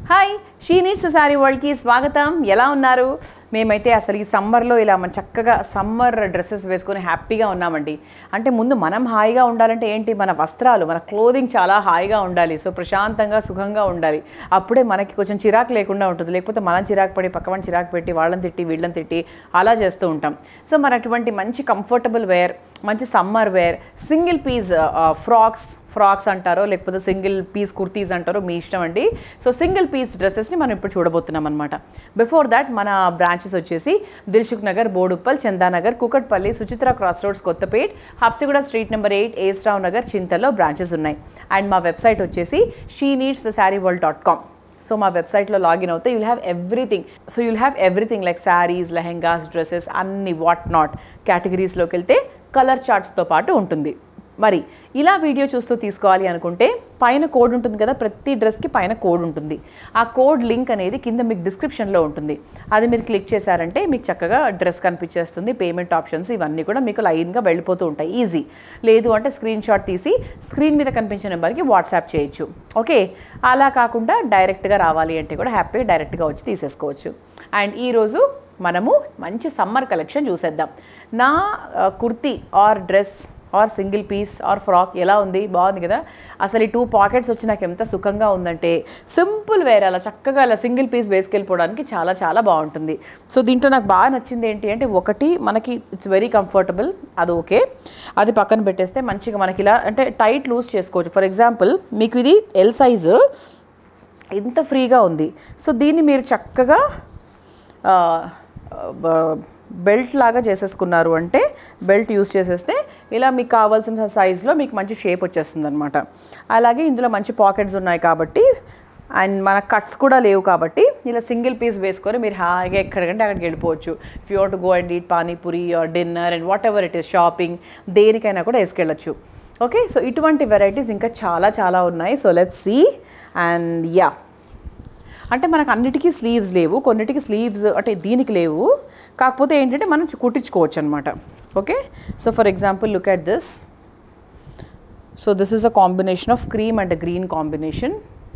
hi she needs sari వరల్డ్కి స్వాగతం ఎలా ఉన్నారు మేమైతే అసలు ఈ సమ్మర్లో ఇలా మన చక్కగా సమ్మర్ డ్రెస్సెస్ వేసుకొని హ్యాపీగా ఉన్నామండి అంటే ముందు మనం హాయిగా ఉండాలంటే ఏంటి మన వస్త్రాలు మన క్లోదింగ్ చాలా హాయిగా ఉండాలి సో ప్రశాంతంగా సుఖంగా ఉండాలి అప్పుడే మనకి కొంచెం చిరాకు లేకుండా ఉంటుంది లేకపోతే మనం చిరాకు పడి పక్కన చిరాకు పెట్టి వాళ్ళని తిట్టి వీళ్ళని తిట్టి అలా చేస్తూ ఉంటాం సో మన అటువంటి మంచి కంఫర్టబుల్ వేర్ మంచి summer wear single piece frocks frocks అంటారో లేకపోతే సింగిల్ పీస్ కుర్తీస్ అంటారో మీ ఇష్టం అండి సో సింగిల్ పీస్ డ్రెస్సెస్ని మనం ఇప్పుడు చూడబోతున్నాం అనమాట బిఫోర్ దాట్ మన బ్రాంచెస్ వచ్చేసి Dilsukhnagar Boduppal Chandanagar Kukatpally Suchitra cross roads Kothapet Habsiguda street number eight SR Nagar చింతల్లో బ్రాంచెస్ ఉన్నాయి అండ్ మా వెబ్సైట్ వచ్చేసి she needs the sari world dot com so మా వెబ్సైట్లో లాగిన్ అవుతే you'll have everything so you'll have everything like saris lehengas dresses అన్ని వాట్ నాట్ కేటగిరీస్లోకి వెళ్తే కలర్ చార్ట్స్తో పాటు ఉంటుంది మరి ఇలా వీడియో చూస్తూ తీసుకోవాలి అనుకుంటే పైన కోడ్ ఉంటుంది కదా ప్రతి డ్రెస్కి పైన కోడ్ ఉంటుంది ఆ కోడ్ లింక్ అనేది కింద మీకు డిస్క్రిప్షన్లో ఉంటుంది అది మీరు క్లిక్ చేశారంటే మీకు చక్కగా డ్రెస్ కనిపించేస్తుంది పేమెంట్ ఆప్షన్స్ ఇవన్నీ కూడా మీకు లైన్గా వెళ్ళిపోతూ ఉంటాయి ఈజీ లేదు అంటే స్క్రీన్ షాట్ తీసి స్క్రీన్ మీద కనిపించే నెంబర్కి వాట్సాప్ చేయొచ్చు ఓకే అలా కాకుండా డైరెక్ట్గా రావాలి అంటే కూడా హ్యాపీగా డైరెక్ట్గా వచ్చి తీసేసుకోవచ్చు అండ్ ఈరోజు మనము మంచి సమ్మర్ కలెక్షన్ చూసేద్దాం నా ఆ, kurti or dress or single piece or frock ఎలా ఉంది బాగుంది కదా అసలు ఈ టూ పాకెట్స్ వచ్చి నాకు ఎంత సుఖంగా ఉందంటే సింపుల్ వేర్ అలా చక్కగా అలా సింగిల్ పీస్ వేసుకెళ్ళిపోవడానికి చాలా చాలా బాగుంటుంది సో దీంట్లో నాకు బాగా నచ్చింది ఏంటి అంటే ఒకటి మనకి ఇట్స్ వెరీ కంఫర్టబుల్ అది ఓకే అది పక్కన పెట్టేస్తే మంచిగా మనకి ఇలా అంటే టైట్ లూజ్ చేసుకోవచ్చు ఫర్ ఎగ్జాంపుల్ మీకు ఇది ఎల్ సైజు ఇంత ఫ్రీగా ఉంది సో దీన్ని మీరు చక్కగా ఆ, బ- బెల్ట్ లాగా చేసేసుకున్నారు అంటే బెల్ట్ యూస్ చేసేస్తే ఇలా మీకు కావాల్సిన సైజులో మీకు మంచి షేప్ వచ్చేస్తుంది అనమాట అలాగే ఇందులో మంచి పాకెట్స్ ఉన్నాయి కాబట్టి అండ్ మన కట్స్ కూడా లేవు కాబట్టి ఇలా సింగిల్ పీస్ వేసుకొని మీరు హాయిగా ఎక్కడికంటే అక్కడికి వెళ్ళిపోవచ్చు if you to go and eat panipuri or dinner and whatever it is shopping దేనికైనా కూడా వేసుకెళ్ళచ్చు ఓకే సో ఇటువంటి వెరైటీస్ ఇంకా చాలా చాలా ఉన్నాయి so let's see and yeah అంటే మనకు అన్నిటికీ స్లీవ్స్ లేవు కొన్నిటికి స్లీవ్స్ అంటే దీనికి లేవు కాకపోతే ఏంటంటే మనం కుట్టించుకోవచ్చు అనమాట okay so for example look at this so this is a combination of cream and green combination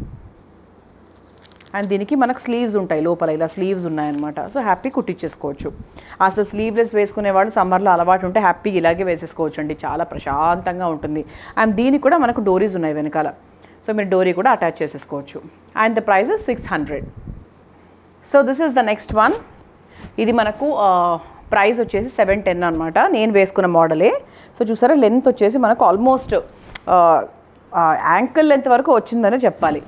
and దీనికి మనకు స్లీవ్స్ ఉంటాయి లోపల ఇలా స్లీవ్స్ ఉన్నాయన్నమాట సో హ్యాపీ కుట్టించేసుకోవచ్చు అసలు స్లీవ్లెస్ వేసుకునే వాళ్ళు సమ్మర్లో అలవాటు ఉంటే హ్యాపీగా ఇలాగే వేసేసుకోవచ్చు అండి చాలా ప్రశాంతంగా ఉంటుంది అండ్ దీనికి కూడా మనకు డోరీస్ ఉన్నాయి వెనకాల సో మీరు డోరీ కూడా అటాచ్ చేసేసుకోవచ్చు and the price six hundred so this is the next one ఇది మనకు ప్రైస్ వచ్చేసి సెవెన్ టెన్ అనమాట నేను వేసుకున్న మోడలే సో చూసారా లెంత్ వచ్చేసి మనకు ఆల్మోస్ట్ యాంకిల్ లెంత్ వరకు వచ్చిందని చెప్పాలి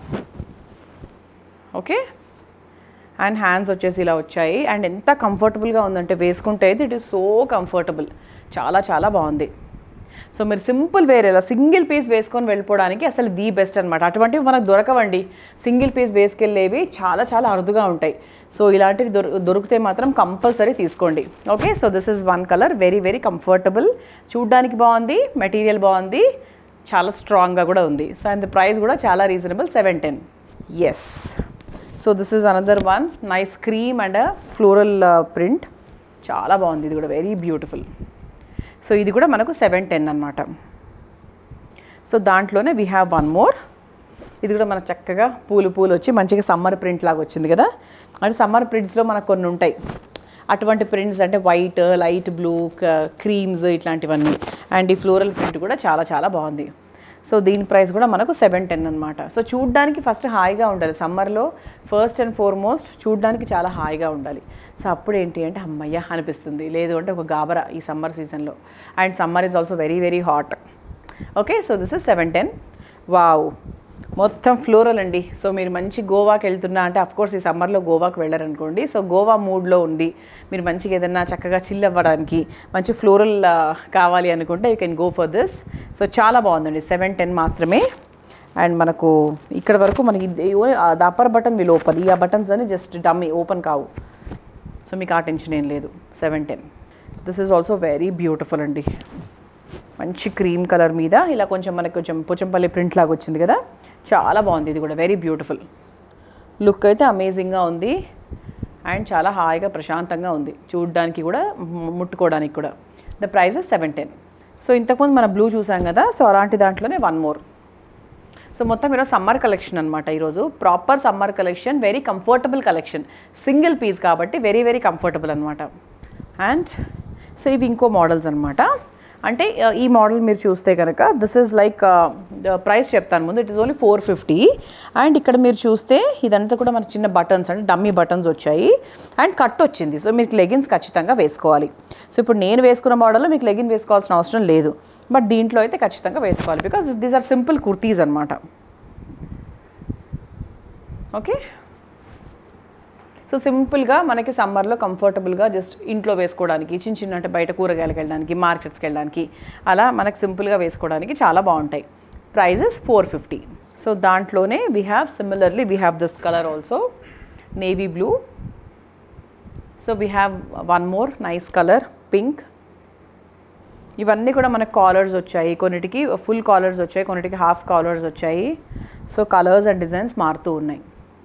ఓకే అండ్ హ్యాండ్స్ వచ్చేసి ఇలా వచ్చాయి అండ్ ఎంత కంఫర్టబుల్గా ఉందంటే వేసుకుంటే అయితే ఇట్ ఈస్ సో కంఫర్టబుల్ చాలా చాలా బాగుంది సో మీరు సింపుల్ వేర్ ఇలా సింగిల్ పీస్ వేసుకొని వెళ్ళిపోవడానికి అసలు ది బెస్ట్ అనమాట అటువంటివి మనకు దొరకవండి సింగిల్ పీస్ వేసుకెళ్ళేవి చాలా చాలా అరుదుగా ఉంటాయి సో ఇలాంటివి దొరు దొరికితే మాత్రం కంపల్సరీ తీసుకోండి okay so this is one colour very very comfortable చూడ్డానికి బాగుంది మెటీరియల్ బాగుంది చాలా స్ట్రాంగ్గా కూడా ఉంది సో అండ్ ద ప్రైస్ కూడా చాలా reasonable seven ten yes so this is another one nice cream and floral print చాలా బాగుంది ఇది కూడా వెరీ బ్యూటిఫుల్ సో ఇది కూడా మనకు సెవెన్ టెన్ అనమాట సో దాంట్లోనే వీ హ్యావ్ వన్ మోర్ ఇది కూడా మనకు చక్కగా పూలు పూలు వచ్చి మంచిగా సమ్మర్ ప్రింట్ లాగా వచ్చింది కదా అంటే సమ్మర్ ప్రింట్స్లో మనకు కొన్ని ఉంటాయి అటువంటి ప్రింట్స్ అంటే వైట్ లైట్ బ్లూ క్రీమ్స్ ఇట్లాంటివన్నీ అండ్ ఈ ఫ్లోరల్ ప్రింట్ కూడా చాలా చాలా బాగుంది సో దీని ప్రైస్ కూడా మనకు సెవెన్ టెన్ అనమాట సో చూడ్డానికి ఫస్ట్ హాయిగా ఉండాలి సమ్మర్లో ఫస్ట్ అండ్ ఫార్మోస్ట్ చూడ్డానికి చాలా హాయిగా ఉండాలి సో అప్పుడు ఏంటి అంటే అమ్మయ్య అనిపిస్తుంది లేదు అంటే ఒక గాబరా ఈ సమ్మర్ సీజన్లో and summer is also very very hot okay so this is seven ten wow మొత్తం ఫ్లోరల్ అండి సో మీరు మంచి గోవాకి వెళ్తున్నా అంటే కోర్స్ ఈ సమ్మర్లో గోవాకి వెళ్ళారనుకోండి సో గోవా మూడ్లో ఉండి మీరు మంచిగా ఏదన్నా చక్కగా చిల్ అవ్వడానికి మంచి ఫ్లోరల్ కావాలి అనుకుంటే you can go for this so చాలా బాగుందండి సెవెన్ టెన్ మాత్రమే అండ్ మనకు ఇక్కడ వరకు మనకి the upper button will open ఈ ఆ బటన్స్ అని జస్ట్ డమ్మీ ఓపెన్ కావు సో మీకు ఆ టెన్షన్ ఏం లేదు seven ten this is also very beautiful అండి మంచి క్రీమ్ కలర్ మీద ఇలా కొంచెం మనకి కొంచెం పోచంపల్లి ప్రింట్ లాగా వచ్చింది కదా చాలా బాగుంది ఇది కూడా వెరీ బ్యూటిఫుల్ లుక్ అయితే అమేజింగ్గా ఉంది అండ్ చాలా హాయిగా ప్రశాంతంగా ఉంది చూడడానికి కూడా ము- ముట్టుకోవడానికి కూడా the price seven ten so ఇంతకుముందు మన బ్లూ చూసాం కదా సో అలాంటి దాంట్లోనే వన్ మోర్ సో మొత్తం ఈరోజు సమ్మర్ కలెక్షన్ అనమాట ఈరోజు proper summer collection very comfortable collection single piece కాబట్టి వెరీ వెరీ కంఫర్టబుల్ అనమాట అండ్ సో ఇవి ఇంకో మోడల్స్ అనమాట అంటే ఆ, ఈ మోడల్ మీరు చూస్తే కనుక దిస్ ఈజ్ లైక్ ప్రైస్ చెప్తాను ముందు it is only four fifty and ఇక్కడ మీరు చూస్తే ఇదంతా కూడా మన చిన్న బటన్స్ అంటే డమ్మీ బటన్స్ వచ్చాయి అండ్ కట్ వచ్చింది సో మీకు లెగిన్స్ ఖచ్చితంగా వేసుకోవాలి సో ఇప్పుడు నేను వేసుకున్న మోడల్లో మీకు లెగిన్ వేసుకోవాల్సిన అవసరం లేదు బట్ దీంట్లో అయితే ఖచ్చితంగా వేసుకోవాలి because these are simple kurtis అనమాట ఓకే సో సింపుల్గా మనకి సమ్మర్లో కంఫర్టబుల్గా జస్ట్ ఇంట్లో వేసుకోవడానికి చిన్న చిన్న అంటే బయట కూరగాయలకు వెళ్ళడానికి మార్కెట్స్కి వెళ్ళడానికి అలా మనకు సింపుల్గా వేసుకోవడానికి చాలా బాగుంటాయి ప్రైజెస్ ఫోర్ ఫిఫ్టీ సో దాంట్లోనే we have similarly we have this colour also navy blue so we have one more nice colour pink ఇవన్నీ కూడా మనకు కాలర్స్ వచ్చాయి కొన్నిటికి ఫుల్ కాలర్స్ వచ్చాయి కొన్నిటికి హాఫ్ కాలర్స్ వచ్చాయి సో కలర్స్ అండ్ డిజైన్స్ మారుతూ ఉన్నాయి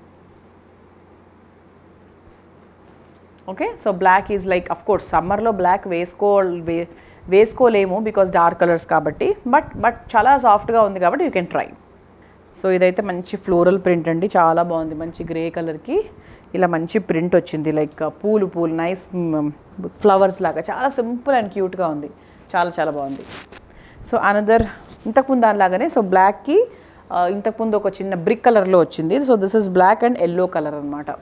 okay so black is like of course సమ్మర్లో బ్లాక్ వేసుకో వే వేసుకోలేము బికాస్ డార్క్ కలర్స్ కాబట్టి బట్ బట్ చాలా సాఫ్ట్గా ఉంది కాబట్టి యూ కెన్ ట్రై సో ఇదైతే మంచి ఫ్లోరల్ ప్రింట్ అండి చాలా బాగుంది మంచి గ్రే కలర్కి ఇలా మంచి ప్రింట్ వచ్చింది లైక్ పూలు పూలు నైస్ ఫ్లవర్స్ లాగా చాలా సింపుల్ అండ్ క్యూట్గా ఉంది చాలా చాలా బాగుంది సో అనదర్ ఇంతకుముందు దానిలాగానే సో బ్లాక్కి ఇంతకుముందు ఒక చిన్న బ్రిక్ కలర్లో వచ్చింది so this is black and yellow colour అనమాట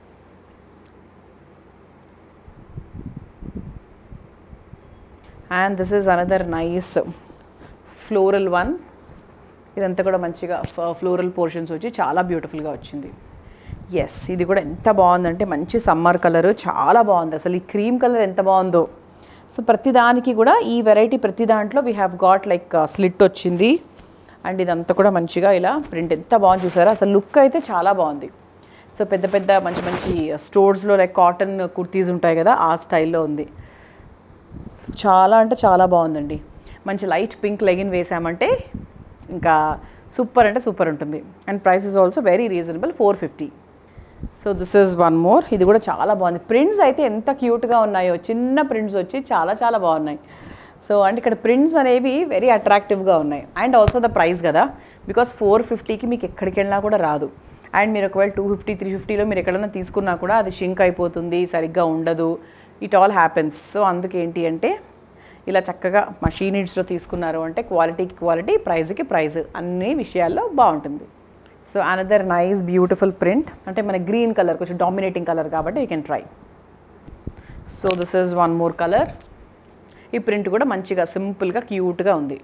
and this is another nice floral one ఇదంతా కూడా మంచిగా ఫ్లోరల్ పోర్షన్స్ వచ్చి చాలా బ్యూటిఫుల్గా వచ్చింది ఎస్ ఇది కూడా ఎంత బాగుందంటే మంచి సమ్మర్ కలర్ చాలా బాగుంది అసలు ఈ క్రీమ్ కలర్ ఎంత బాగుందో సో ప్రతి దానికి కూడా ఈ వెరైటీ ప్రతి దాంట్లో we have got like slit వచ్చింది అండ్ ఇదంతా కూడా మంచిగా ఇలా ప్రింట్ ఎంత బాగుంది చూసారా అసలు లుక్ అయితే చాలా బాగుంది సో పెద్ద పెద్ద మంచి మంచి స్టోర్స్లో లైక్ కాటన్ కుర్తీస్ ఉంటాయి కదా ఆ స్టైల్లో ఉంది చాలా అంటే చాలా బాగుందండి మంచి లైట్ పింక్ లెగిన్ వేసామంటే ఇంకా సూపర్ అంటే సూపర్ ఉంటుంది and price is also very reasonable four fifty so this is one more ఇది కూడా చాలా బాగుంది ప్రింట్స్ అయితే ఎంత క్యూట్గా ఉన్నాయో చిన్న ప్రింట్స్ వచ్చి చాలా చాలా బాగున్నాయి సో అండ్ ఇక్కడ ప్రింట్స్ అనేవి వెరీ అట్రాక్టివ్గా ఉన్నాయి అండ్ ఆల్సో ద ప్రైస్ కదా బికాస్ ఫోర్ ఫిఫ్టీకి మీకు ఎక్కడికి వెళ్ళినా కూడా రాదు అండ్ మీరు ఒకవేళ టూ ఫిఫ్టీ త్రీ ఫిఫ్టీలో మీరు ఎక్కడైనా తీసుకున్నా కూడా అది షింక్ అయిపోతుంది సరిగ్గా ఉండదు ఇట్ ఆల్ హ్యాపెన్స్ సో అందుకేంటి అంటే ఇలా చక్కగా మషీన్ నీడ్స్లో తీసుకున్నారు అంటే క్వాలిటీకి క్వాలిటీ ప్రైజ్కి ప్రైజ్ అన్ని విషయాల్లో బాగుంటుంది so another nice beautiful print అంటే మన గ్రీన్ కలర్ కొంచెం డామినేటింగ్ కలర్ కాబట్టి you can try so this is one more colour ఈ ప్రింట్ కూడా మంచిగా సింపుల్గా క్యూట్గా ఉంది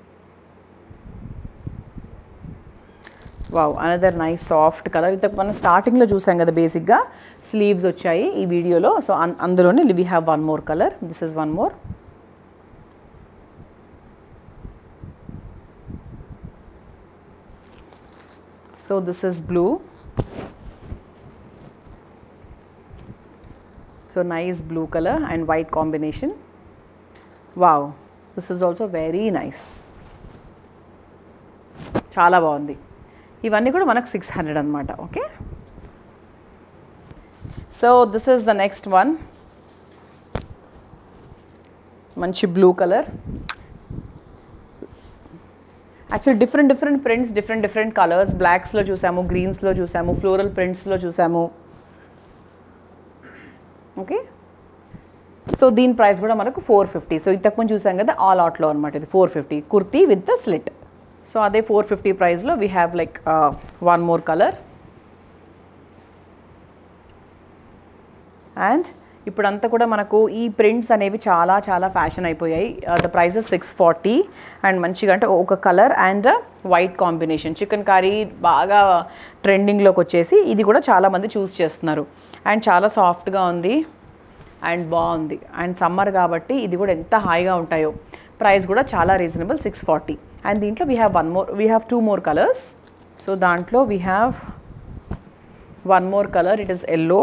wow another nice soft colour ఇంతకు మనం స్టార్టింగ్లో చూసాం కదా బేసిక్గా స్లీవ్స్ వచ్చాయి ఈ వీడియోలో సో అన్- అందులోనే we have one more colour this is one more so this is blue so nice blue colour and white combination wow this is also very nice చాలా బాగుంది ఇవన్నీ కూడా మనకు సిక్స్ హండ్రెడ్ అనమాట okay so this is the next one మంచి blue colour actual different different prints different different colours బ్లాక్స్లో చూసాము గ్రీన్స్లో చూసాము ఫ్లోరల్ ప్రింట్స్లో చూసాము ఓకే సో దీని ప్రైస్ కూడా మనకు ఫోర్ ఫిఫ్టీ సో ఇంతకుముందు చూసాం కదా ఆల్ అవుట్లో అనమాట ఇది four fifty kurti with the slit so అదే ఫోర్ ఫిఫ్టీ ప్రైస్లో we have like one more colour and ఇప్పుడంతా కూడా మనకు ఈ ప్రింట్స్ అనేవి చాలా చాలా ఫ్యాషన్ అయిపోయాయి the prices six forty and మంచిగా అంటే ఒక colour and white combination chikankari బాగా ట్రెండింగ్లోకి వచ్చేసి ఇది కూడా చాలామంది చూస్ చేస్తున్నారు అండ్ చాలా సాఫ్ట్గా ఉంది అండ్ బాగుంది అండ్ సమ్మర్ కాబట్టి ఇది కూడా ఎంత హాయిగా ఉంటాయో ప్రైస్ కూడా చాలా రీజనబుల్ సిక్స్ ఫార్టీ అండ్ దీంట్లో we have one more we have two more colours so దాంట్లో we have one more colour it is yellow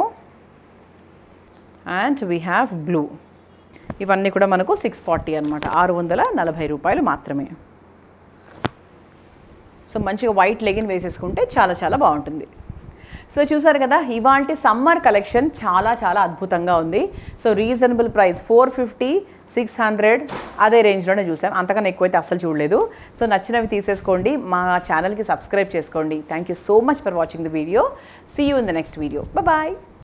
and we have blue ఇవన్నీ కూడా మనకు సిక్స్ ఫార్టీ అనమాట ఆరు వందల నలభై రూపాయలు మాత్రమే సో మంచిగా వైట్ లెగిన్ వేసేసుకుంటే చాలా చాలా బాగుంటుంది సో చూసారు కదా ఇవాంటి సమ్మర్ కలెక్షన్ చాలా చాలా అద్భుతంగా ఉంది so reasonable price four fifty six hundred అదే రేంజ్లోనే చూసాం అంతకన్నా ఎక్కువైతే అస్సలు చూడలేదు సో నచ్చినవి తీసేసుకోండి మా ఛానల్కి సబ్స్క్రైబ్ చేసుకోండి thank you so much for watching the video see you in the next video bye